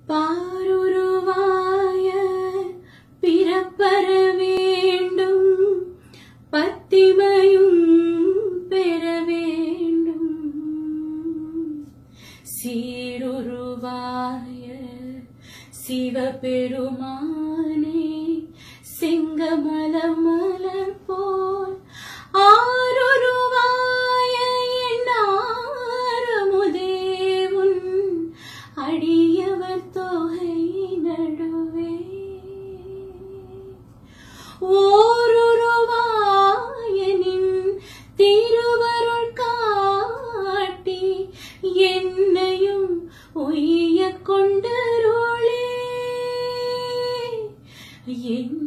பாருருவாய பிறப்பற வேண்டும் பத்திமையும் பெற வேண்டும் சீருருவாய சிவபெருமானே செங்கமல மலர் போல் ஆருருவாய என்னாரமுதே உன் அடியவர் தொகை நடுவே ஓருருவாயனின் திருவருள் காட்டி என்னையும் உய்ய கொண்டருளே என்